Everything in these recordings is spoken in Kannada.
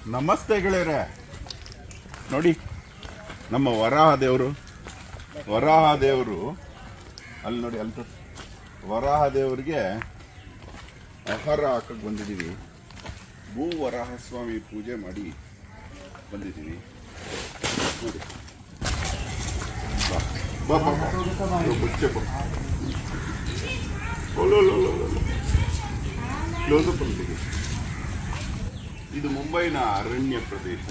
ನಮಸ್ತೆ ಗೆಳೆಯರೆ ನೋಡಿ ನಮ್ಮ ವರಾಹ ದೇವರು ವರಾಹ ದೇವರು ಅಲ್ಲಿ ನೋಡಿ ಅಲ್ಲಿ ತೋರ್ಸು. ವರಾಹ ದೇವರಿಗೆ ಆಹಾರ ಹಾಕಕ್ಕೆ ಬಂದಿದ್ದೀವಿ ಭೂ ವರಾಹ ಸ್ವಾಮಿ ಪೂಜೆ ಮಾಡಿ ಬಂದಿದ್ದೀವಿ ನೋಡಿ ಬಾ ಬಾ ಬಾ ಬಾ. ಇದು ಮುಚ್ಚೆ ಬಾ. ಒಲೊ, ಒಲೊ, ಒಲೊ, ಒಲೊ. Close-up ಅಲ್ಲಿ ತೆಗಿ. ಇದು ಮುಂಬೈನ ಅರಣ್ಯ ಪ್ರದೇಶ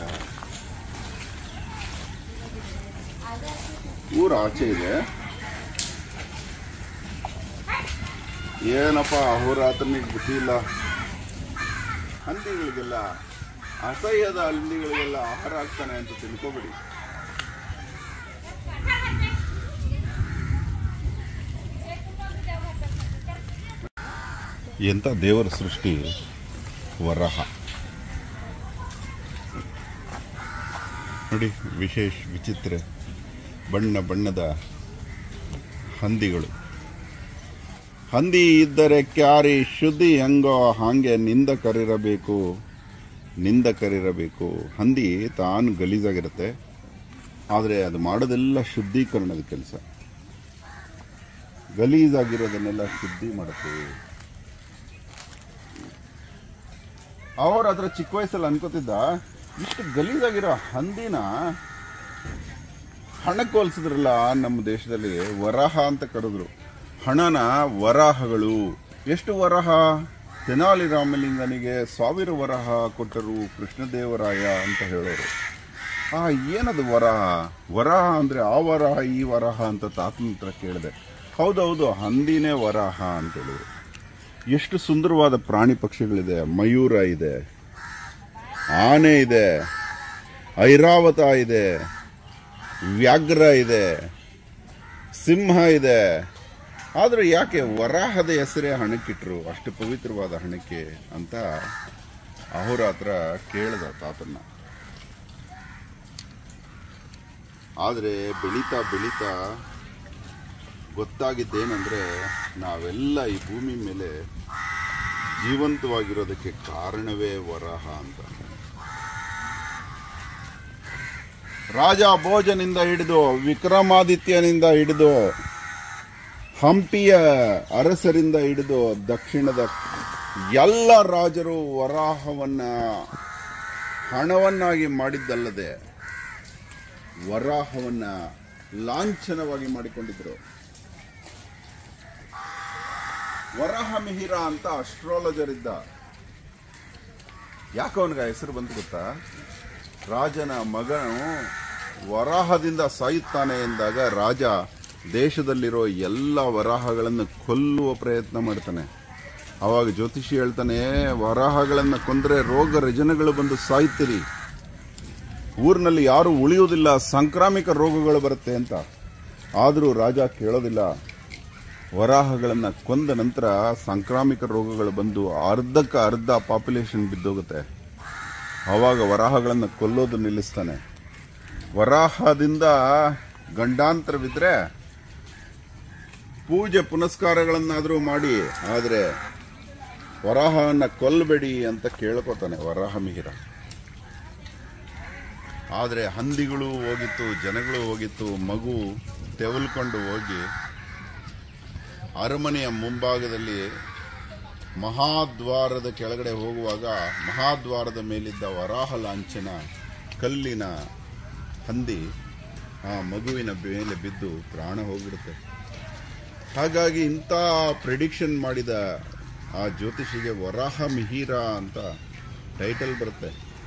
ಊರ ಆಚೆ ಇದೆ ಏನಪ್ಪ ಅಹೋರಾತ್ರನಿಗೆ ಬುದ್ಧಿ ಇಲ್ಲ ಹಂದಿಗಳಿಗೆಲ್ಲ ಅಸಹ್ಯದ ಹಂದಿಗಳಿಗೆಲ್ಲ ಆಹಾರ ಆಗ್ತಾನೆ ಅಂತ ತಿಳ್ಕೊಬೇಡಿ ಎಂತ ದೇವರ ಸೃಷ್ಟಿ ವರಹ ನೋಡಿ ವಿಶೇಷ ವಿಚಿತ್ರ ಬಣ್ಣ ಬಣ್ಣದ ಹಂದಿಗಳು ಹಂದಿ ಇದ್ದರೆ ಕ್ಯಾರಿ ಶುದ್ಧಿ ಹೆಂಗೋ ಹಾಗೆ ನಿಂದಕರಿರಬೇಕು ನಿಂದಕರಿರಬೇಕು ಹಂದಿ ತಾನು ಗಲೀಜಾಗಿರುತ್ತೆ ಆದರೆ ಅದು ಮಾಡೋದೆಲ್ಲ ಶುದ್ಧೀಕರಣದ ಕೆಲಸ ಗಲೀಜಾಗಿರೋದನ್ನೆಲ್ಲ ಶುದ್ಧಿ ಮಾಡುತ್ತೆ ಅವ್ರ ಹತ್ರ ಚಿಕ್ಕ ವಯಸ್ಸಲ್ಲಿ ಅನ್ಕೋತಿದ್ದ ಇಷ್ಟು ಗಲೀಜಾಗಿರೋ ಹಂದಿನ ಹಣಕ್ಕೆ ಹೋಲಿಸಿದ್ರಲ್ಲ ನಮ್ಮ ದೇಶದಲ್ಲಿ ವರಾಹ ಅಂತ ಕರೆದ್ರು ಹಣನ ವರಾಹಗಳು ಎಷ್ಟು ವರಹ ತೆನಾಲಿ ರಾಮಲಿಂಗನಿಗೆ ಸಾವಿರ ವರಹ ಕೊಟ್ಟರು ಕೃಷ್ಣದೇವರಾಯ ಅಂತ ಹೇಳೋರು ಆ ಏನದು ವರಹ ವರಹ ಅಂದ್ರೆ ಆ ವರಹ ಈ ವರಹ ಅಂತ ತಾತನ ಹತ್ರ ಕೇಳಿದೆ ಹೌದೌದು ಹಂದಿನೇ ವರಾಹ ಅಂತ ಹೇಳಿದ್ರು ಎಷ್ಟು ಸುಂದರವಾದ ಪ್ರಾಣಿ ಪಕ್ಷಿಗಳಿದೆ ಮಯೂರ ಇದೆ ಆನೆ ಇದೆ ಐರಾವತ ಇದೆ ವ್ಯಾಘ್ರ ಇದೆ ಸಿಂಹ ಇದೆ ಆದ್ರೆ ಯಾಕೆ ವರಾಹದ ಹೆಸರೇ ಹಣಕ್ಕಿಟ್ರು ಅಷ್ಟು ಪವಿತ್ರವಾದ ಹಣಕ್ಕೆ ಅಂತ ಅಹೋರಾತ್ರ ಕೇಳ್ದ ತಾತನ್ನ ಆದ್ರೆ ಬೆಳೀತಾ ಬೆಳೀತಾ ಗೊತ್ತಾಗಿದ್ದೇನೆಂದ್ರೆ ನಾವೆಲ್ಲ ಈ ಭೂಮಿ ಮೇಲೆ ಜೀವಂತವಾಗಿರೋದಕ್ಕೆ ಕಾರಣವೇ ವರಾಹ ಅಂತ ರಾಜ ಭೋಜನಿಂದ ಹಿಡಿದು ವಿಕ್ರಮಾದಿತ್ಯನಿಂದ ಹಿಡಿದು ಹಂಪಿಯ ಅರಸರಿಂದ ಹಿಡಿದು ದಕ್ಷಿಣದ ಎಲ್ಲ ರಾಜರು ವರಾಹವನ್ನ ಹಣವನ್ನಾಗಿ ಮಾಡಿದ್ದಲ್ಲದೆ ವರಾಹವನ್ನ ಲಾಂಛನವಾಗಿ ಮಾಡಿಕೊಂಡಿದ್ರು ವರಾಹ ಮಿಹಿರ ಅಂತ ಅಸ್ಟ್ರಾಲಜರ್ ಇದ್ದ ಯಾಕೆ ಅವನಿಗೆ ಹೆಸರು ಬಂತು ಗೊತ್ತಾ ರಾಜನ ಮಗನು ವರಾಹದಿಂದ ಸಾಯುತ್ತಾನೆ ಎಂದಾಗ ರಾಜ ದೇಶದಲ್ಲಿರೋ ಎಲ್ಲ ವರಾಹಗಳನ್ನು ಕೊಲ್ಲುವ ಪ್ರಯತ್ನ ಮಾಡ್ತಾನೆ ಅವಾಗ ಜ್ಯೋತಿಷಿ ಹೇಳ್ತಾನೆ ವರಾಹಗಳನ್ನು ಕೊಂದ್ರೆ ರೋಗ ರುಜಿನಗಳು ಬಂದು ಸಾಯ್ತೀರಿ ಊರಿನಲ್ಲಿ ಯಾರು ಉಳಿಯುವುದಿಲ್ಲ ಸಾಂಕ್ರಾಮಿಕ ರೋಗಗಳು ಬರುತ್ತೆ ಅಂತ ಆದರೂ ರಾಜ ಕೇಳೋದಿಲ್ಲ ವರಾಹಗಳನ್ನು ಕೊಂದ ನಂತರ ಸಾಂಕ್ರಾಮಿಕ ರೋಗಗಳು ಬಂದು ಅರ್ಧಕ್ಕೆ ಅರ್ಧ ಪಾಪ್ಯುಲೇಷನ್ ಬಿದ್ದೋಗುತ್ತೆ ಆವಾಗ ವರಾಹಗಳನ್ನು ಕೊಲ್ಲೋದು ನಿಲ್ಲಿಸ್ತಾನೆ ವರಾಹದಿಂದ ಗಂಡಾಂತರವಿದ್ರೆ ಪೂಜೆ ಪುನಸ್ಕಾರಗಳನ್ನಾದರೂ ಮಾಡಿ ಆದರೆ ವರಾಹವನ್ನು ಕೊಲ್ಲಬೇಡಿ ಅಂತ ಕೇಳ್ಕೊತಾನೆ ವರಾಹ ಮಿಹಿರ ಆದರೆ ಹಂದಿಗಳು ಹೋಗಿತ್ತು ಜನಗಳು ಹೋಗಿತ್ತು ಮಗು ತೆವಲ್ಕೊಂಡು ಹೋಗಿ ಅರಮನೆಯ ಮುಂಭಾಗದಲ್ಲಿ ಮಹಾದ್ವಾರದ ಕೆಳಗಡೆ ಹೋಗುವಾಗ ಮಹಾದ್ವಾರದ ಮೇಲಿದ್ದ ವರಾಹ ಲಾಂಛನ ಕಲ್ಲಿನ ಹಂದಿ ಆ ಮಗುವಿನ ಮೇಲೆ ಬಿದ್ದು ಪ್ರಾಣ ಹೋಗ್ಬಿಡುತ್ತೆ ಹಾಗಾಗಿ ಇಂಥ ಪ್ರಿಡಿಕ್ಷನ್ ಮಾಡಿದ ಆ ಜ್ಯೋತಿಷಿಗೆ ವರಾಹ ಮಿಹಿರ ಅಂತ ಟೈಟಲ್ ಬರುತ್ತೆ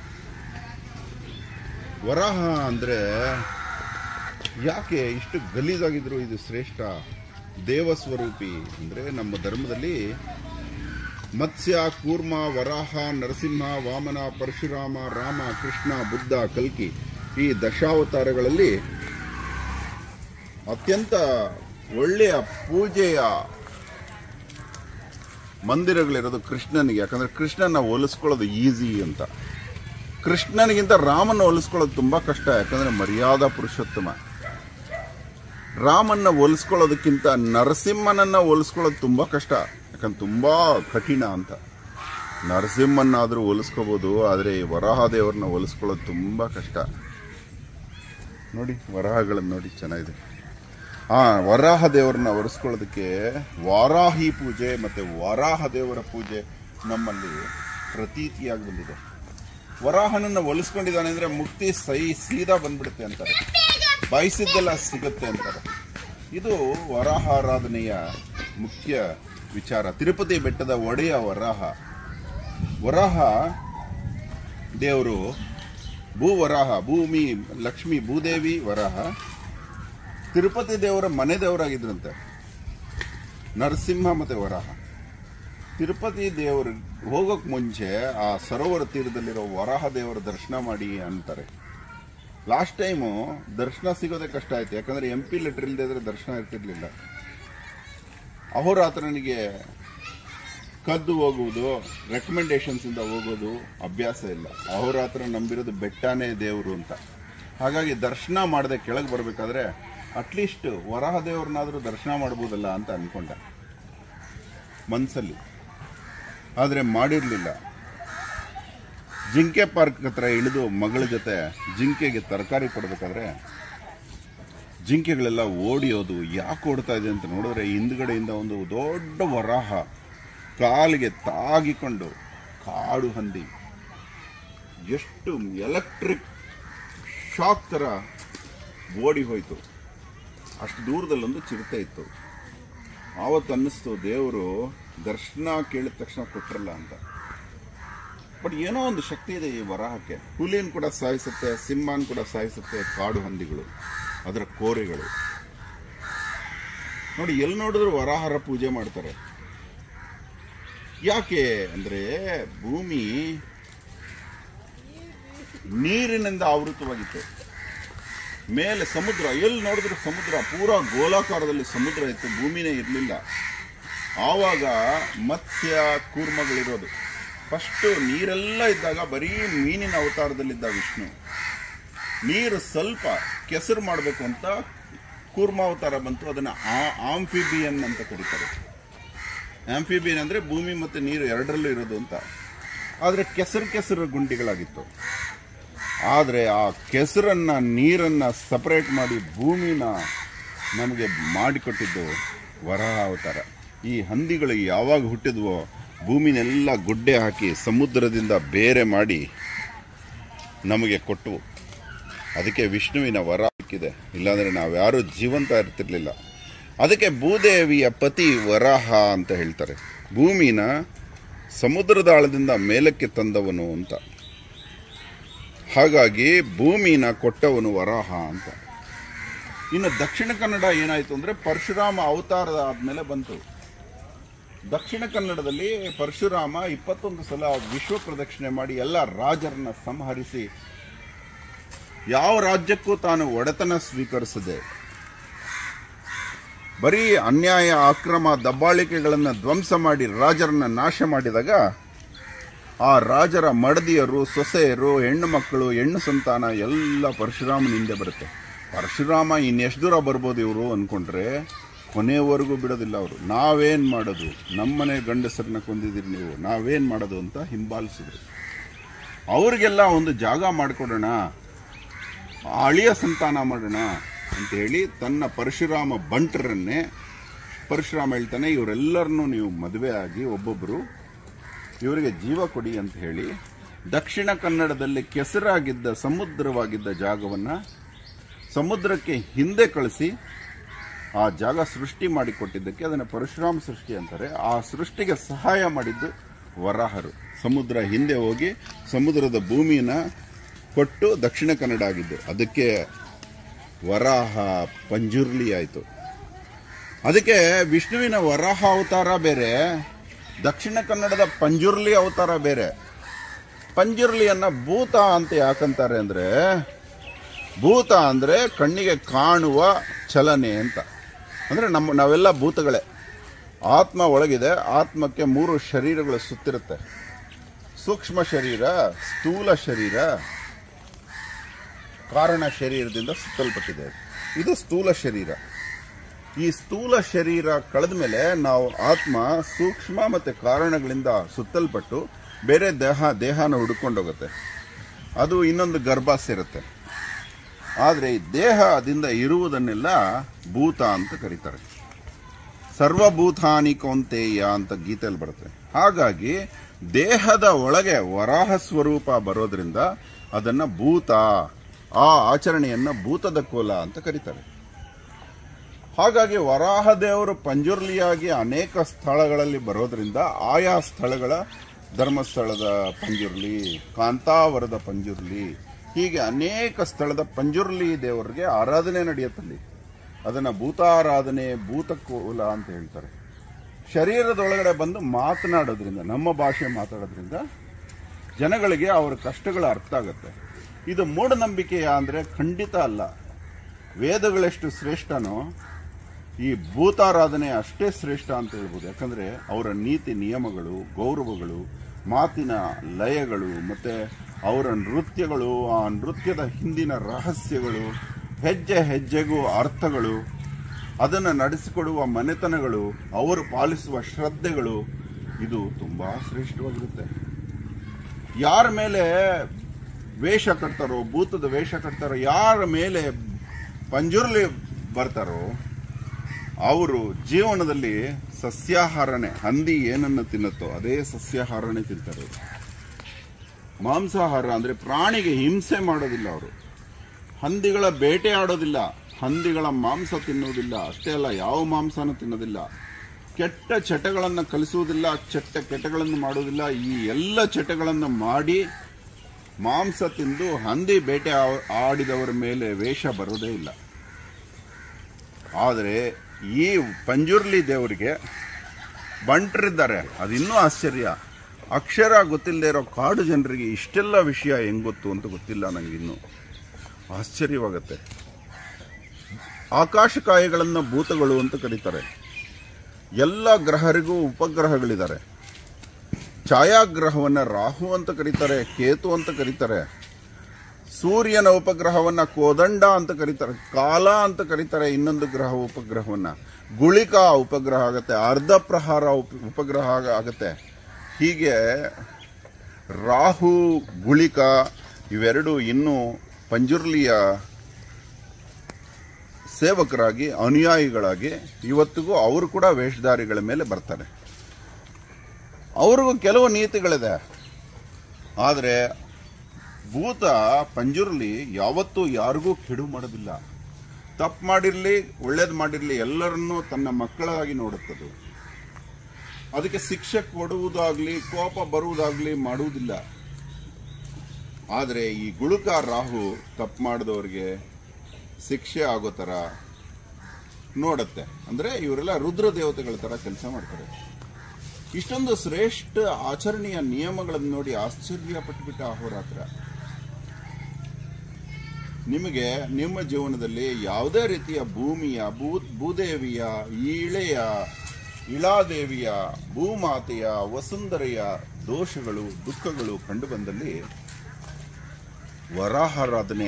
ವರಾಹ ಅಂದ್ರೆ ಯಾಕೆ ಇಷ್ಟು ಗಲೀಜಾಗಿದ್ರು ಇದು ಶ್ರೇಷ್ಠ ದೇವಸ್ವರೂಪಿ ಅಂದ್ರೆ ನಮ್ಮ ಧರ್ಮದಲ್ಲಿ ಮತ್ಸ್ಯ ಕೂರ್ಮ ವರಾಹ ನರಸಿಂಹ ವಾಮನ ಪರಶುರಾಮ ರಾಮ ಕೃಷ್ಣ ಬುದ್ಧ ಕಲ್ಕಿ ಈ ದಶಾವತಾರಗಳಲ್ಲಿ ಅತ್ಯಂತ ಒಳ್ಳೆಯ ಪೂಜೆಯ ಮಂದಿರಗಳಿರೋದು ಕೃಷ್ಣನಿಗೆ ಯಾಕಂದ್ರೆ ಕೃಷ್ಣನ ಹೋಲಿಸ್ಕೊಳ್ಳೋದು ಈಸಿ ಅಂತ ಕೃಷ್ಣನಿಗಿಂತ ರಾಮನ ಹೋಲಿಸ್ಕೊಳ್ಳೋದು ತುಂಬಾ ಕಷ್ಟ ಯಾಕಂದ್ರೆ ಮರ್ಯಾದಾ ಪುರುಷೋತ್ತಮ ರಾಮನ್ನ ಹೋಲಿಸ್ಕೊಳ್ಳೋದಕ್ಕಿಂತ ನರಸಿಂಹನನ್ನ ಹೋಲಿಸ್ಕೊಳ್ಳೋದು ತುಂಬಾ ಕಷ್ಟ ಯಾಕಂದ್ರೆ ತುಂಬಾ ಕಠಿಣ ಅಂತ ನರಸಿಂಹನ್ನಾದರೂ ಹೋಲಿಸ್ಕೋಬೋದು ಆದರೆ ಈ ವರಾಹ ದೇವರನ್ನ ಹೋಲಿಸ್ಕೊಳ್ಳೋದು ತುಂಬ ಕಷ್ಟ ನೋಡಿ ವರಾಹಗಳನ್ನು ನೋಡಿ ಚೆನ್ನಾಗಿದೆ ಆ ವರಾಹ ದೇವರನ್ನ ಒರೆಸ್ಕೊಳ್ಳೋದಕ್ಕೆ ವಾರಾಹಿ ಪೂಜೆ ಮತ್ತು ವರಾಹ ದೇವರ ಪೂಜೆ ನಮ್ಮಲ್ಲಿ ಪ್ರತೀತಿಯಾಗಿ ಬಂದಿದೆ ವರಾಹನನ್ನ ಒಲಿಸ್ಕೊಂಡಿದ್ದಾನೆ ಅಂದ್ರೆ ಮುಕ್ತಿ ಸೈ ಸೀದಾ ಬಂದ್ಬಿಡುತ್ತೆ ಅಂತಾರೆ ಬಯಸಿದ್ದೆಲ್ಲ ಸಿಗುತ್ತೆ ಅಂತಾರೆ ಇದು ವರಾಹಾರಾಧನೆಯ ಮುಖ್ಯ ವಿಚಾರ ತಿರುಪತಿ ಬೆಟ್ಟದ ಒಡೆಯ ವರಾಹ ವರಾಹ ದೇವರು ಭೂವರಾಹ ಭೂಮಿ ಲಕ್ಷ್ಮಿ ಭೂದೇವಿ ವರಾಹ ತಿರುಪತಿ ದೇವರ ಮನೆ ದೇವರಾಗಿದ್ರಂತೆ ನರಸಿಂಹ ಮತ್ತೆ ವರಾಹ ತಿರುಪತಿ ದೇವರು ಹೋಗೋಕ್ ಮುಂಚೆ ಆ ಸರೋವರ ತೀರದಲ್ಲಿರೋ ವರಾಹ ದೇವರ ದರ್ಶನ ಮಾಡಿ ಅಂತಾರೆ ಲಾಸ್ಟ್ ಟೈಮು ದರ್ಶನ ಸಿಗೋದೇ ಕಷ್ಟ ಆಯ್ತು ಯಾಕಂದ್ರೆ ಎಂ ಪಿ ಲೆಟರ್ ಇಲ್ಲದೆ ಇದ್ರೆ ದರ್ಶನ ಇರ್ತಿರ್ಲಿಲ್ಲ ಅಹೋರಾತ್ರನಿಗೆ ಕದ್ದು ಹೋಗುವುದು ರೆಕಮೆಂಡೇಶನ್ಸ್ ಇಂದ ಹೋಗೋದು ಅಭ್ಯಾಸ ಇಲ್ಲ ಅಹೋರಾತ್ರ ನಂಬಿರೋದು ಬೆಟ್ಟನೇ ದೇವರು ಅಂತ ಹಾಗಾಗಿ ದರ್ಶನ ಮಾಡದೆ ಕೆಳಗೆ ಬರಬೇಕಾದ್ರೆ ಅಟ್ಲೀಸ್ಟ್ ವರಾಹ ದೇವ್ರನ್ನಾದ್ರೂ ದರ್ಶನ ಮಾಡ್ಬೋದಲ್ಲ ಅಂತ ಅನ್ಕೊಂಡ ಮನ್ಸಲ್ಲಿ ಆದರೆ ಮಾಡಿರಲಿಲ್ಲ ಜಿಂಕೆ ಪಾರ್ಕ್ ಹತ್ರ ಇಳಿದು ಮಗಳ ಜೊತೆ ಜಿಂಕೆಗೆ ತರಕಾರಿ ಕೊಡಬೇಕಾದ್ರೆ ಜಿಂಕೆಗಳೆಲ್ಲ ಓಡಿಯೋದು ಯಾಕೆ ಓಡ್ತಾ ಇದೆ ಅಂತ ನೋಡಿದ್ರೆ ಹಿಂದ್ಗಡೆಯಿಂದ ಒಂದು ದೊಡ್ಡ ವರಾಹ ಕಾಲಿಗೆ ತಾಗಿಕೊಂಡು ಕಾಡು ಹಂದಿ ಎಷ್ಟು ಎಲೆಕ್ಟ್ರಿಕ್ ಶಾಕ್ ಥರ ಓಡಿ ಹೋಯ್ತು ಅಷ್ಟು ದೂರದಲ್ಲೊಂದು ಚಿರತೆ ಇತ್ತು ಆವತ್ತು ಅನ್ನಿಸ್ತು ದೇವರು ದರ್ಶನ ಕೇಳಿದ ತಕ್ಷಣ ಕೊಟ್ರಲ್ಲ ಅಂತ ಬಟ್ ಏನೋ ಒಂದು ಶಕ್ತಿ ಇದೆ ಈ ವರಾಹಕ್ಕೆ ಹುಲಿನ ಕೂಡ ಸಾಯಿಸುತ್ತೆ ಸಿಂಹನ್ ಕೂಡ ಸಾಯಿಸುತ್ತೆ ಕಾಡು ಹಂದಿಗಳು ಅದರ ಕೋರೆಗಳು ನೋಡಿ ಎಲ್ಲಿ ನೋಡಿದ್ರು ವರಾಹರ ಪೂಜೆ ಮಾಡ್ತಾರೆ ಯಾಕೆ ಅಂದ್ರೆ ಭೂಮಿ ನೀರಿನಿಂದ ಆವೃತವಾಗಿತ್ತು ಮೇಲೆ ಸಮುದ್ರ ಎಲ್ಲಿ ನೋಡಿದ್ರು ಸಮುದ್ರ ಪೂರಾ ಗೋಲಾಕಾರದಲ್ಲಿ ಸಮುದ್ರ ಇತ್ತು ಭೂಮಿನೇ ಇರಲಿಲ್ಲ ಆವಾಗ ಮತ್ಸ್ಯ ಕೂರ್ಮಗಳಿರೋದು ಫಸ್ಟು ನೀರೆಲ್ಲ ಇದ್ದಾಗ ಬರೀ ಮೀನಿನ ಅವತಾರದಲ್ಲಿದ್ದ ವಿಷ್ಣು ನೀರು ಸ್ವಲ್ಪ ಕೆಸರು ಮಾಡಬೇಕು ಅಂತ ಕೂರ್ಮಾವತಾರ ಬಂತು ಅದನ್ನು ಆಂಫಿಬಿಯನ್ ಅಂತ ಕರೀತಾರೆ ಆಂಫಿಬಿಯನ್ ಅಂದರೆ ಭೂಮಿ ಮತ್ತು ನೀರು ಎರಡರಲ್ಲೂ ಇರೋದು ಅಂತ ಆದರೆ ಕೆಸರು ಕೆಸರು ಗುಂಡಿಗಳಾಗಿತ್ತು ಆದರೆ ಆ ಕೆಸರನ್ನ ನೀರನ್ನ ಸಪರೇಟ್ ಮಾಡಿ ಭೂಮಿನ ನಮಗೆ ಮಾಡಿಕೊಟ್ಟಿದ್ದು ವರಾಹ ಅವತಾರ ಈ ಹಂದಿಗಳು ಯಾವಾಗ ಹುಟ್ಟಿದ್ವೋ ಭೂಮಿನೆಲ್ಲ ಗುಡ್ಡೆ ಹಾಕಿ ಸಮುದ್ರದಿಂದ ಬೇರೆ ಮಾಡಿ ನಮಗೆ ಕೊಟ್ಟವು ಅದಕ್ಕೆ ವಿಷ್ಣುವಿನ ವರ ಸಿಕ್ಕಿದೆ ಇಲ್ಲಾಂದ್ರೆ ನಾವ್ಯಾರೂ ಜೀವಂತ ಇರ್ತಿರ್ಲಿಲ್ಲ ಅದಕ್ಕೆ ಭೂದೇವಿಯ ಪತಿ ವರಾಹ ಅಂತ ಹೇಳ್ತಾರೆ ಭೂಮಿನ ಸಮುದ್ರದ ಆಳದಿಂದ ಮೇಲಕ್ಕೆ ತಂದವನು ಅಂತ ಹಾಗಾಗಿ ಭೂಮಿನ ಕೊಟ್ಟವನು ವರಾಹ ಅಂತ ಇನ್ನು ದಕ್ಷಿಣ ಕನ್ನಡ ಏನಾಯ್ತು ಅಂದ್ರೆ ಪರಶುರಾಮ ಅವತಾರದ ಆದ್ಮೇಲೆ ಬಂತು ದಕ್ಷಿಣ ಕನ್ನಡದಲ್ಲಿ ಪರಶುರಾಮ ಇಪ್ಪತ್ತೊಂದು ಸಲ ವಿಶ್ವ ಪ್ರದಕ್ಷಿಣೆ ಮಾಡಿ ಎಲ್ಲ ರಾಜರನ್ನ ಸಂಹರಿಸಿ ಯಾವ ರಾಜ್ಯಕ್ಕೂ ತಾನು ಒಡೆತನ ಸ್ವೀಕರಿಸದೆ ಬರೀ ಅನ್ಯಾಯ ಅಕ್ರಮ ದಬ್ಬಾಳಿಕೆಗಳನ್ನು ಧ್ವಂಸ ಮಾಡಿ ರಾಜರನ್ನ ನಾಶ ಮಾಡಿದಾಗ ಆ ರಾಜರ ಮಡದಿಯರು ಸೊಸೆಯರು ಹೆಣ್ಣು ಮಕ್ಕಳು ಹೆಣ್ಣು ಸಂತಾನ ಎಲ್ಲ ಪರಶುರಾಮನ ಹಿಂದೆ ಬರುತ್ತೆ ಪರಶುರಾಮ ಇನ್ನೆಷ್ಟು ದೂರ ಬರ್ಬೋದು ಇವರು ಅನ್ಕೊಂಡ್ರೆ ಕೊನೆಯವರೆಗೂ ಬಿಡೋದಿಲ್ಲ ಅವರು ನಾವೇನ್ ಮಾಡೋದು ನಮ್ಮನೆ ಗಂಡಸರನ್ನ ಕೊಂದಿದ್ದೀರಿ ನೀವು ನಾವೇನ್ ಮಾಡೋದು ಅಂತ ಹಿಂಬಾಲಿಸಿದ್ರು ಅವ್ರಿಗೆಲ್ಲ ಒಂದು ಜಾಗ ಮಾಡಿಕೊಡೋಣ ಅಳಿಯ ಸಂತಾನ ಮಾಡೋಣ ಅಂತ ಹೇಳಿ ತನ್ನ ಪರಶುರಾಮ ಬಂಟರನ್ನೇ ಪರಶುರಾಮ ಹೇಳ್ತಾನೆ ಇವರೆಲ್ಲರನ್ನೂ ನೀವು ಮದುವೆ ಆಗಿ ಒಬ್ಬೊಬ್ಬರು ಇವರಿಗೆ ಜೀವ ಕೊಡಿ ಅಂತ ಹೇಳಿ ದಕ್ಷಿಣ ಕನ್ನಡದಲ್ಲಿ ಕೆಸರಾಗಿದ್ದ ಸಮುದ್ರವಾಗಿದ್ದ ಜಾಗವನ್ನ ಸಮುದ್ರಕ್ಕೆ ಹಿಂದೆ ಕಳಿಸಿ ಆ ಜಾಗ ಸೃಷ್ಟಿ ಮಾಡಿಕೊಟ್ಟಿದ್ದಕ್ಕೆ ಅದನ್ನು ಪರಶುರಾಮ ಸೃಷ್ಟಿ ಅಂತಾರೆ ಆ ಸೃಷ್ಟಿಗೆ ಸಹಾಯ ಮಾಡಿದ್ದು ವರಾಹರು ಸಮುದ್ರ ಹಿಂದೆ ಹೋಗಿ ಸಮುದ್ರದ ಭೂಮಿನ ಕೊಟ್ಟು ದಕ್ಷಿಣ ಕನ್ನಡ ಆಗಿದ್ದು ಅದಕ್ಕೆ ವರಾಹ ಪಂಜುರ್ಲಿ ಆಯಿತು ಅದಕ್ಕೆ ವಿಷ್ಣುವಿನ ವರಾಹ ಅವತಾರ ಬೇರೆ ದಕ್ಷಿಣ ಕನ್ನಡದ ಪಂಜುರ್ಲಿ ಅವತಾರ ಬೇರೆ ಪಂಜುರ್ಲಿಯನ್ನ ಭೂತ ಅಂತ ಯಾಕಂತಾರೆ ಅಂದ್ರೆ ಭೂತ ಅಂದ್ರೆ ಕಣ್ಣಿಗೆ ಕಾಣುವ ಚಲನೆ ಅಂತ ಅಂದ್ರೆ ನಮ್ಮ ನಾವೆಲ್ಲ ಭೂತಗಳೇ ಆತ್ಮ ಒಳಗಿದೆ ಆತ್ಮಕ್ಕೆ ಮೂರು ಶರೀರಗಳು ಸುತ್ತಿರುತ್ತೆ ಸೂಕ್ಷ್ಮ ಶರೀರ ಸ್ಥೂಲ ಶರೀರ ಕಾರಣ ಶರೀರದಿಂದ ಸುತ್ತಲ್ಪಟ್ಟಿದೆ ಇದು ಸ್ಥೂಲ ಶರೀರ ಈ ಸ್ಥೂಲ ಶರೀರ ಕಳೆದ ಮೇಲೆ ನಾವು ಆತ್ಮ ಸೂಕ್ಷ್ಮ ಮತ್ತೆ ಕಾರಣಗಳಿಂದ ಸುತ್ತಲ್ಪಟ್ಟು ಬೇರೆ ದೇಹ ದೇಹನ ಹುಡುಕೊಂಡೋಗುತ್ತೆ ಅದು ಇನ್ನೊಂದು ಗರ್ಭ ಸೇರುತ್ತೆ ಆದರೆ ಈ ದೇಹದಿಂದ ಇರುವುದನ್ನೆಲ್ಲ ಭೂತ ಅಂತ ಕರೀತಾರೆ ಸರ್ವಭೂತಾನಿ ಕೌಂತೇಯ ಅಂತ ಗೀತೆಯಲ್ಲಿ ಬರುತ್ತೆ ಹಾಗಾಗಿ ದೇಹದ ಒಳಗೆ ವರಾಹ ಸ್ವರೂಪ ಬರೋದ್ರಿಂದ ಅದನ್ನ ಭೂತ ಆ ಆಚರಣೆಯನ್ನ ಭೂತದ ಕೋಲ ಅಂತ ಕರೀತಾರೆ ಹಾಗಾಗಿ ವರಾಹ ದೇವರು ಪಂಜುರ್ಲಿಯಾಗಿ ಅನೇಕ ಸ್ಥಳಗಳಲ್ಲಿ ಬರೋದ್ರಿಂದ ಆಯಾ ಸ್ಥಳಗಳ ಧರ್ಮಸ್ಥಳದ ಪಂಜುರ್ಲಿ ಕಾಂತಾವರದ ಪಂಜುರ್ಲಿ ಹೀಗೆ ಅನೇಕ ಸ್ಥಳದ ಪಂಜುರ್ಲಿ ದೇವರಿಗೆ ಆರಾಧನೆ ನಡೆಯುತ್ತಲ್ಲಿ ಅದನ್ನ ಭೂತಾರಾಧನೆ ಭೂತಕೋಲ ಅಂತ ಹೇಳ್ತಾರೆ ಶರೀರದೊಳಗಡೆ ಬಂದು ಮಾತನಾಡೋದ್ರಿಂದ ನಮ್ಮ ಭಾಷೆ ಮಾತಾಡೋದ್ರಿಂದ ಜನಗಳಿಗೆ ಅವರ ಕಷ್ಟಗಳು ಅರ್ಥ ಆಗುತ್ತೆ ಇದು ಮೂಢನಂಬಿಕೆಯ ಅಂದ್ರೆ ಖಂಡಿತ ಅಲ್ಲ ವೇದಗಳೆಷ್ಟು ಶ್ರೇಷ್ಠನೋ ಈ ಭೂತಾರಾಧನೆ ಅಷ್ಟೇ ಶ್ರೇಷ್ಠ ಅಂತ ಹೇಳ್ಬೋದು ಯಾಕಂದ್ರೆ ಅವರ ನೀತಿ ನಿಯಮಗಳು ಗೌರವಗಳು ಮಾತಿನ ಲಯಗಳು ಮತ್ತೆ ಅವರ ನೃತ್ಯಗಳು ಆ ನೃತ್ಯದ ಹಿಂದಿನ ರಹಸ್ಯಗಳು ಹೆಜ್ಜೆ ಹೆಜ್ಜೆಗೂ ಅರ್ಥಗಳು ಅದನ್ನು ನಡೆಸಿಕೊಡುವ ಮನೆತನಗಳು ಅವರು ಪಾಲಿಸುವ ಶ್ರದ್ಧೆಗಳು ಇದು ತುಂಬಾ ಶ್ರೇಷ್ಠವಾಗಿರುತ್ತೆ ಯಾರ ಮೇಲೆ ವೇಷ ಕಟ್ತಾರೋ ಭೂತದ ವೇಷ ಕಟ್ತಾರೋ ಯಾರ ಮೇಲೆ ಪಂಜುರ್ಲಿ ಬರ್ತಾರೋ ಅವರು ಜೀವನದಲ್ಲಿ ಸಸ್ಯಾಹಾರನೆ ಹಂದಿ ಏನನ್ನು ತಿನ್ನುತ್ತೋ ಅದೇ ಸಸ್ಯಾಹಾರನೆ ತಿಂತಾರೆ ಅವ್ರು. ಮಾಂಸಾಹಾರ ಅಂದ್ರೆ ಪ್ರಾಣಿಗೆ ಹಿಂಸೆ ಮಾಡೋದಿಲ್ಲ ಅವರು ಹಂದಿಗಳ ಬೇಟೆ ಆಡೋದಿಲ್ಲ ಹಂದಿಗಳ ಮಾಂಸ ತಿನ್ನುವುದಿಲ್ಲ ಅಷ್ಟೇ ಅಲ್ಲ ಯಾವ ಮಾಂಸನೂ ತಿನ್ನೋದಿಲ್ಲ ಕೆಟ್ಟ ಚಟಗಳನ್ನು ಕಲಿಸುವುದಿಲ್ಲ ಕೆಟ್ಟ ಕೆಟ್ಟಗಳನ್ನು ಮಾಡುವುದಿಲ್ಲ ಈ ಎಲ್ಲ ಚಟಗಳನ್ನು ಮಾಡಿ ಮಾಂಸ ತಿಂದು ಹಂದಿ ಬೇಟೆ ಆ- ಆಡಿದವರ ಮೇಲೆ ವೇಷ ಬರೋದೇ ಇಲ್ಲ ಆದರೆ ಈ ಪಂಜುರ್ಲಿ ದೇವರಿಗೆ ಬಂಟರಿದ್ದಾರೆ ಅದಿನ್ನೂ ಆಶ್ಚರ್ಯ ಅಕ್ಷರ ಗೊತ್ತಿಲ್ಲದೆ ಇರೋ ಕಾಡು ಜನರಿಗೆ ಇಷ್ಟೆಲ್ಲ ವಿಷಯ ಹೆಂಗ್ ಗೊತ್ತು ಅಂತ ಗೊತ್ತಿಲ್ಲ ನನಗಿನ್ನೂ ಆಶ್ಚರ್ಯವಾಗತ್ತೆ ಆಕಾಶಕಾಯಗಳನ್ನು ಭೂತಗಳು ಅಂತ ಕರೀತಾರೆ ಎಲ್ಲ ಗ್ರಹರಿಗೂ ಉಪಗ್ರಹಗಳಿದ್ದಾರೆ ಛಾಯಾಗ್ರಹವನ್ನ ರಾಹು ಅಂತ ಕರೀತಾರೆ ಕೇತು ಅಂತ ಕರೀತಾರೆ ಸೂರ್ಯನ ಉಪಗ್ರಹವನ್ನ ಕೋದಂಡ ಅಂತ ಕರೀತಾರೆ ಕಾಲ ಅಂತ ಕರೀತಾರೆ ಇನ್ನೊಂದು ಗ್ರಹ ಉಪಗ್ರಹವನ್ನ ಗುಳಿಕ ಉಪಗ್ರಹ ಆಗತ್ತೆ ಅರ್ಧ ಪ್ರಹಾರ ಉಪ- ಉಪಗ್ರಹ ಆಗ- ಆಗತ್ತೆ ಹೀಗೆ ರಾಹು ಗುಳಿಕ ಇವೆರಡು ಇನ್ನೂ ಪಂಜುರ್ಲಿಯ ಸೇವಕರಾಗಿ ಅನುಯಾಯಿಗಳಾಗಿ ಇವತ್ತಿಗೂ ಅವರು ಕೂಡ ವೇಷಧಾರಿಗಳ ಮೇಲೆ ಬರ್ತಾರೆ ಅವ್ರಿಗೂ ಕೆಲವು ನೀತಿಗಳಿದೆ ಆದರೆ ಭೂತ ಪಂಜುರ್ಲಿ ಯಾವತ್ತೂ ಯಾರಿಗೂ ಕೆಡು ಮಾಡೋದಿಲ್ಲ ತಪ್ಪು ಮಾಡಿರ್ಲಿ ಒಳ್ಳೇದು ಮಾಡಿರ್ಲಿ ಎಲ್ಲರನ್ನೂ ತನ್ನ ಮಕ್ಕಳಾಗಿ ನೋಡುತ್ತದು ಅದಕ್ಕೆ ಶಿಕ್ಷೆ ಕೊಡುವುದಾಗ್ಲಿ ಕೋಪ ಬರುವುದಾಗ್ಲಿ ಮಾಡುವುದಿಲ್ಲ ಆದರೆ ಈ ಗುಳುಕ ರಾಹು ತಪ್ಪು ಮಾಡಿದವರಿಗೆ ಶಿಕ್ಷೆ ಆಗೋ ಥರ ನೋಡುತ್ತೆ ಅಂದ್ರೆ ಇವರೆಲ್ಲ ರುದ್ರ ದೇವತೆಗಳ ತರ ಕೆಲಸ ಮಾಡ್ತಾರೆ ಇಷ್ಟೊಂದು ಶ್ರೇಷ್ಠ ಆಚರಣೆಯ ನಿಯಮಗಳನ್ನು ನೋಡಿ ಆಶ್ಚರ್ಯ ಪಟ್ಟುಬಿಟ್ಟ ಅಹೋರಾತ್ರ ನಿಮಗೆ ನಿಮ್ಮ ಜೀವನದಲ್ಲಿ ಯಾವುದೇ ರೀತಿಯ ಭೂಮಿಯ ಭೂ ಭೂದೇವಿಯ ಇಳೆಯ ಇಳಾದೇವಿಯ ಭೂಮಾತೆಯ ವಸುಂಧರೆಯ ದೋಷಗಳು ದುಃಖಗಳು ಕಂಡು ಬಂದಲ್ಲಿ ವರಾಹಾರಾಧನೆ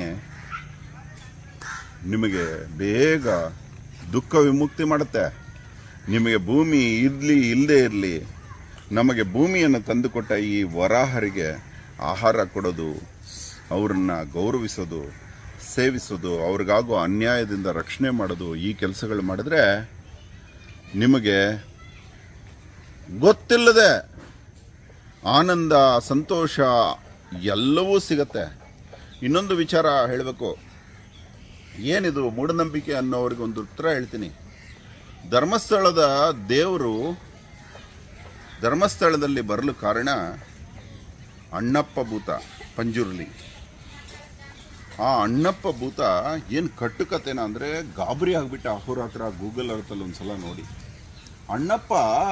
ನಿಮಗೆ ಬೇಗ ದುಃಖ ವಿಮುಕ್ತಿ ಮಾಡುತ್ತೆ ನಿಮಗೆ ಭೂಮಿ ಇರ್ಲಿ ಇಲ್ಲದೆ ಇರಲಿ ನಮಗೆ ಭೂಮಿಯನ್ನು ತಂದುಕೊಟ್ಟ ಈ ವರಾಹರಿಗೆ ಆಹಾರ ಕೊಡೋದು ಅವರನ್ನ ಗೌರವಿಸೋದು ಸೇವಿಸೋದು ಅವ್ರಿಗಾಗೋ ಅನ್ಯಾಯದಿಂದ ರಕ್ಷಣೆ ಮಾಡೋದು ಈ ಕೆಲಸಗಳು ಮಾಡಿದ್ರೆ ನಿಮಗೆ ಗೊತ್ತಿಲ್ಲದೆ ಆನಂದ ಸಂತೋಷ ಎಲ್ಲವೂ ಸಿಗತ್ತೆ ಇನ್ನೊಂದು ವಿಚಾರ ಹೇಳಬೇಕು ಏನಿದು ಮೂಢನಂಬಿಕೆ ಅನ್ನೋರಿಗೆ ಒಂದು ಉತ್ತರ ಹೇಳ್ತೀನಿ ಧರ್ಮಸ್ಥಳದ ದೇವರು ಧರ್ಮಸ್ಥಳದಲ್ಲಿ ಬರಲು ಕಾರಣ ಅಣ್ಣಪ್ಪ ಭೂತ ಪಂಜುರ್ಲಿ ಆ ಅಣ್ಣಪ್ಪ ಭೂತ ಏನು ಕಟ್ಟುಕತೆನ ಅಂದ್ರೆ ಗಾಬರಿ ಆಗ್ಬಿಟ್ಟ ಅಹೋರಾತ್ರ ಗೂಗಲ್ ಅರ್ಥಲ್ಲಿ ಒಂದ್ಸಲ ನೋಡಿ ಅಣ್ಣಪ್ಪ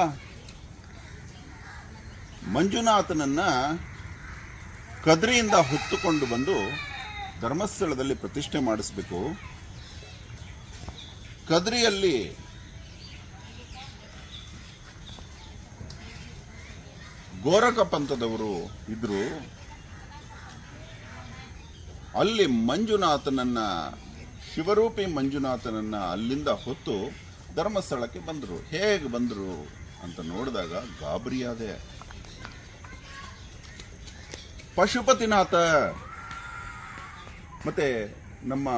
ಮಂಜುನಾಥನನ್ನ ಕದ್ರಿಯಿಂದ ಹೊತ್ತುಕೊಂಡು ಬಂದು ಧರ್ಮಸ್ಥಳದಲ್ಲಿ ಪ್ರತಿಷ್ಠೆ ಮಾಡಿಸ್ಬೇಕು ಕದ್ರಿಯಲ್ಲಿ ಗೋರಖ ಪಂಥದವರು ಇದ್ರು ಅಲ್ಲಿ ಮಂಜುನಾಥನನ್ನ ಶಿವರೂಪಿ ಮಂಜುನಾಥನನ್ನ ಅಲ್ಲಿಂದ ಹೊತ್ತು ಧರ್ಮಸ್ಥಳಕ್ಕೆ ಬಂದರು ಹೇಗೆ ಬಂದರು ಅಂತ ನೋಡಿದಾಗ ಗಾಬರಿಯಾದೆ ಪಶುಪತಿನಾಥ ಮತ್ತೆ ನಮ್ಮ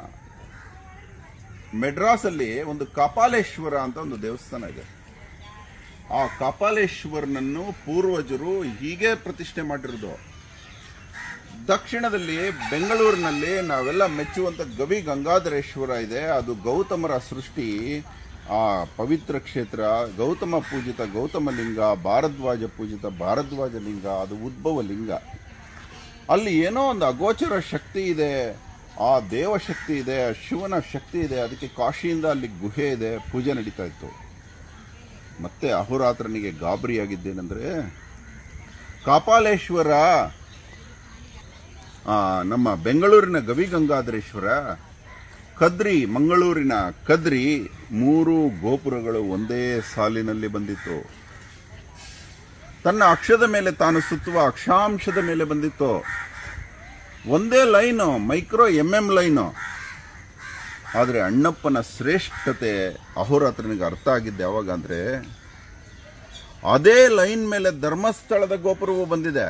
ಮೆಡ್ರಾಸಲ್ಲಿ ಒಂದು ಕಪಾಲೇಶ್ವರ ಅಂತ ಒಂದು ದೇವಸ್ಥಾನ ಇದೆ ಆ ಕಪಾಲೇಶ್ವರನನ್ನು ಪೂರ್ವಜರು ಹೀಗೆ ಪ್ರತಿಷ್ಠೆ ಮಾಡಿರೋದು ದಕ್ಷಿಣದಲ್ಲಿ ಬೆಂಗಳೂರಿನಲ್ಲಿ ನಾವೆಲ್ಲ ಮೆಚ್ಚುವಂತ ಗವಿ ಗಂಗಾಧರೇಶ್ವರ ಇದೆ ಅದು ಗೌತಮರ ಸೃಷ್ಟಿ ಆ ಪವಿತ್ರ ಕ್ಷೇತ್ರ ಗೌತಮ ಪೂಜಿತ ಗೌತಮ ಲಿಂಗ ಭಾರದ್ವಾಜ ಪೂಜಿತ ಭಾರದ್ವಾಜ ಲಿಂಗ ಅದು ಉದ್ಭವ ಲಿಂಗ ಅಲ್ಲಿ ಏನೋ ಒಂದು ಅಗೋಚರ ಶಕ್ತಿ ಇದೆ ಆ ದೇವಶಕ್ತಿ ಇದೆ ಶಿವನ ಶಕ್ತಿ ಇದೆ ಅದಕ್ಕೆ ಕಾಶಿಯಿಂದ ಅಲ್ಲಿ ಗುಹೆ ಇದೆ ಪೂಜೆ ನಡೀತಾ ಇತ್ತು ಮತ್ತೆ ಅಹೋರಾತ್ರನಿಗೆ ಗಾಬರಿಯಾಗಿದ್ದೇನೆಂದ್ರೆ ಕಾಪಾಲೇಶ್ವರ ಆ, ನಮ್ಮ ಬೆಂಗಳೂರಿನ ಗವಿಗಂಗಾಧರೇಶ್ವರ ಕದ್ರಿ ಮಂಗಳೂರಿನ ಕದ್ರಿ ಮೂರು ಗೋಪುರಗಳು ಒಂದೇ ಸಾಲಿನಲ್ಲಿ ಬಂದಿತ್ತು ತನ್ನ ಅಕ್ಷದ ಮೇಲೆ ತಾನು ಸುತ್ತುವ ಅಕ್ಷಾಂಶದ ಮೇಲೆ ಬಂದಿತ್ತು ಒಂದೇ line micro M M line ಆದರೆ ಅಣ್ಣಪ್ಪನ ಶ್ರೇಷ್ಠತೆ ಅಹೋರಾತ್ರನಿಗೆ ಅರ್ಥ ಆಗಿದ್ದೆ ಯಾವಾಗ ಅಂದ್ರೆ ಅದೇ ಲೈನ್ ಮೇಲೆ ಧರ್ಮಸ್ಥಳದ ಗೋಪುರವು ಬಂದಿದೆ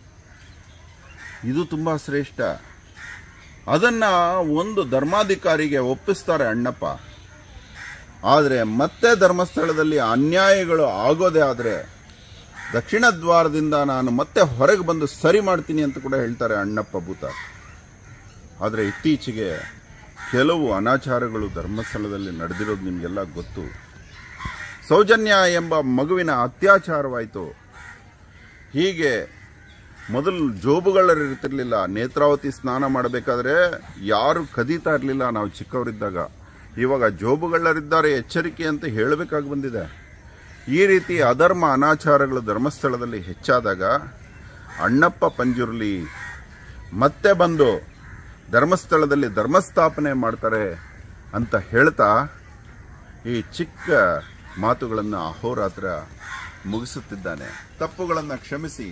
ಇದು ತುಂಬಾ ಶ್ರೇಷ್ಠ ಅದನ್ನ ಒಂದು ಧರ್ಮಾಧಿಕಾರಿಗೆ ಒಪ್ಪಿಸ್ತಾರೆ ಅಣ್ಣಪ್ಪ ಆದರೆ ಮತ್ತೆ ಧರ್ಮಸ್ಥಳದಲ್ಲಿ ಅನ್ಯಾಯಗಳು ಆಗೋದೇ ಆದರೆ ದಕ್ಷಿಣ ದ್ವಾರದಿಂದ ನಾನು ಮತ್ತೆ ಹೊರಗೆ ಬಂದು ಸರಿ ಮಾಡ್ತೀನಿ ಅಂತ ಕೂಡ ಹೇಳ್ತಾರೆ ಅಣ್ಣಪ್ಪ ಭೂತ ಆದರೆ ಇತ್ತೀಚೆಗೆ ಕೆಲವು ಅನಾಚಾರಗಳು ಧರ್ಮಸ್ಥಳದಲ್ಲಿ ನಡೆದಿರೋದು ನಿಮಗೆಲ್ಲ ಗೊತ್ತು ಸೌಜನ್ಯ ಎಂಬ ಮಗುವಿನ ಅತ್ಯಾಚಾರವಾಯಿತು ಹೀಗೆ ಮೊದಲು ಜೋಬುಗಳಿರ್ತಿರ್ಲಿಲ್ಲ ನೇತ್ರಾವತಿ ಸ್ನಾನ ಮಾಡಬೇಕಾದ್ರೆ ಯಾರು ಕದೀತಾ ಇರಲಿಲ್ಲ ನಾವು ಚಿಕ್ಕವರಿದ್ದಾಗ ಇವಾಗ ಜೋಬುಗಳರಿದ್ದಾರೆ ಎಚ್ಚರಿಕೆ ಅಂತ ಹೇಳಬೇಕಾಗಿ ಬಂದಿದೆ ಈ ರೀತಿ ಅಧರ್ಮ ಅನಾಚಾರಗಳು ಧರ್ಮಸ್ಥಳದಲ್ಲಿ ಹೆಚ್ಚಾದಾಗ ಅಣ್ಣಪ್ಪ ಪಂಜುರ್ಲಿ ಮತ್ತೆ ಬಂದು ಧರ್ಮಸ್ಥಳದಲ್ಲಿ ಧರ್ಮಸ್ಥಾಪನೆ ಮಾಡ್ತಾರೆ ಅಂತ ಹೇಳ್ತಾ ಈ ಚಿಕ್ಕ ಮಾತುಗಳನ್ನು ಅಹೋರಾತ್ರ ಮುಗಿಸುತ್ತಿದ್ದಾನೆ ತಪ್ಪುಗಳನ್ನು ಕ್ಷಮಿಸಿ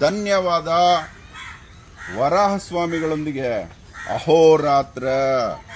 ಧನ್ಯವಾದ ವರಾಹ ಸ್ವಾಮಿಗಳೊಂದಿಗೆ ಅಹೋರಾತ್ರ